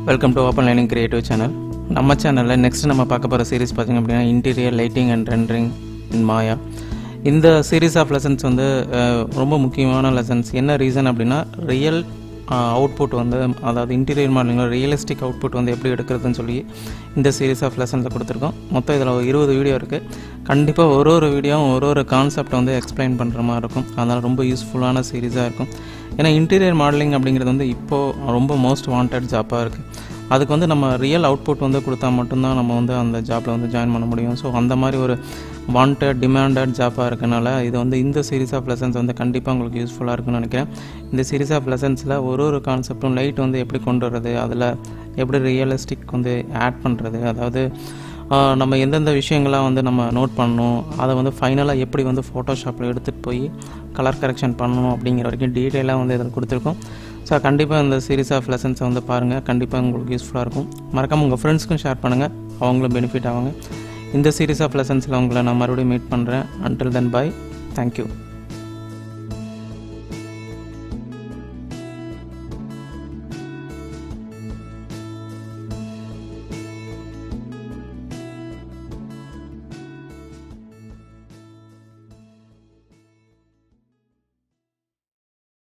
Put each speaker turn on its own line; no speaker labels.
welcome to open lining creative channel நம்ம சேனலில் next நம்ம பார்க்க போகிற சீரிஸ் பார்த்திங்க அப்படின்னா interior lighting and rendering in Maya இந்த சீரீஸ் ஆஃப் லெசன்ஸ் வந்து அஹ், ரொம்ப முக்கியமான லெசன்ஸ் என்ன ரீசன் அப்படின்னா ரியல் அவுட்புட் வந்து அதாவது இன்டீரியர் மாடலிங்கில் ரியலிஸ்டிக் அவுட்புட் வந்து எப்படி எடுக்கிறதுன்னு சொல்லி இந்த சீரீஸ் ஆஃப் லெசன்ஸை கொடுத்துருக்கோம் மொத்தம் இதில் இருபது வீடியோ இருக்குது கண்டிப்பாக ஒரு ஒரு வீடியோவும் ஒரு ஒரு கான்செப்டை வந்து எக்ஸ்பிளைன் பண்ணுற மாதிரி இருக்கும் அதனால் ரொம்ப யூஸ்ஃபுல்லான சீரீஸாக இருக்கும் ஏன்னா இன்டீரியர் மாடலிங் அப்படிங்கிறது வந்து இப்போது ரொம்ப மோஸ்ட் வாண்டட் ஜாப்பாக இருக்குது அதுக்கு வந்து நம்ம ரியல் அவுட்புட் வந்து கொடுத்தா மட்டும்தான் நம்ம வந்து அந்த ஜாப்பில் வந்து ஜாயின் பண்ண முடியும் ஸோ அந்த மாதிரி ஒரு வாண்டட் டிமாண்டட் ஜாப்பாக இருக்கனால இது வந்து இந்த சீரீஸ் ஆஃப் லெசன்ஸ் வந்து கண்டிப்பாக உங்களுக்கு யூஸ்ஃபுல்லாக இருக்கும்னு நினைக்கிறேன் இந்த சீரீஸ் ஆஃப் லெசன்ஸில் ஒரு ஒரு கான்செப்டும் லைட் வந்து எப்படி கொண்டு வர்றது அதில் எப்படி ரியலிஸ்டிக் வந்து ஆட் பண்ணுறது அதாவது ஆஹ், நம்ம எந்தெந்த விஷயங்கள்லாம் வந்து நம்ம நோட் பண்ணணும் அதை வந்து ஃபைனலாக எப்படி வந்து ஃபோட்டோஷாப்பில் எடுத்துகிட்டு போய் கலர் கரெக்ஷன் பண்ணணும் அப்படிங்கிற வரைக்கும் டீட்டெயிலாக வந்து இதில் கொடுத்துருக்கோம் ஸோ கண்டிப்பாக இந்த சீரீஸ் ஆஃப் லெசன்ஸை வந்து பாருங்கள் கண்டிப்பாக உங்களுக்கு யூஸ்ஃபுல்லாக இருக்கும் மறக்காமல் உங்கள் ஃப்ரெண்ட்ஸ்க்கும் ஷேர் பண்ணுங்கள் அவங்களும் பெனிஃபிட் ஆவாங்க இந்த சீரீஸ் ஆஃப் லெசன்ஸில் உங்களை நான் மறுபடியும் மீட் பண்ணுறேன் அன்டில் தென் பாய் தேங்க்யூ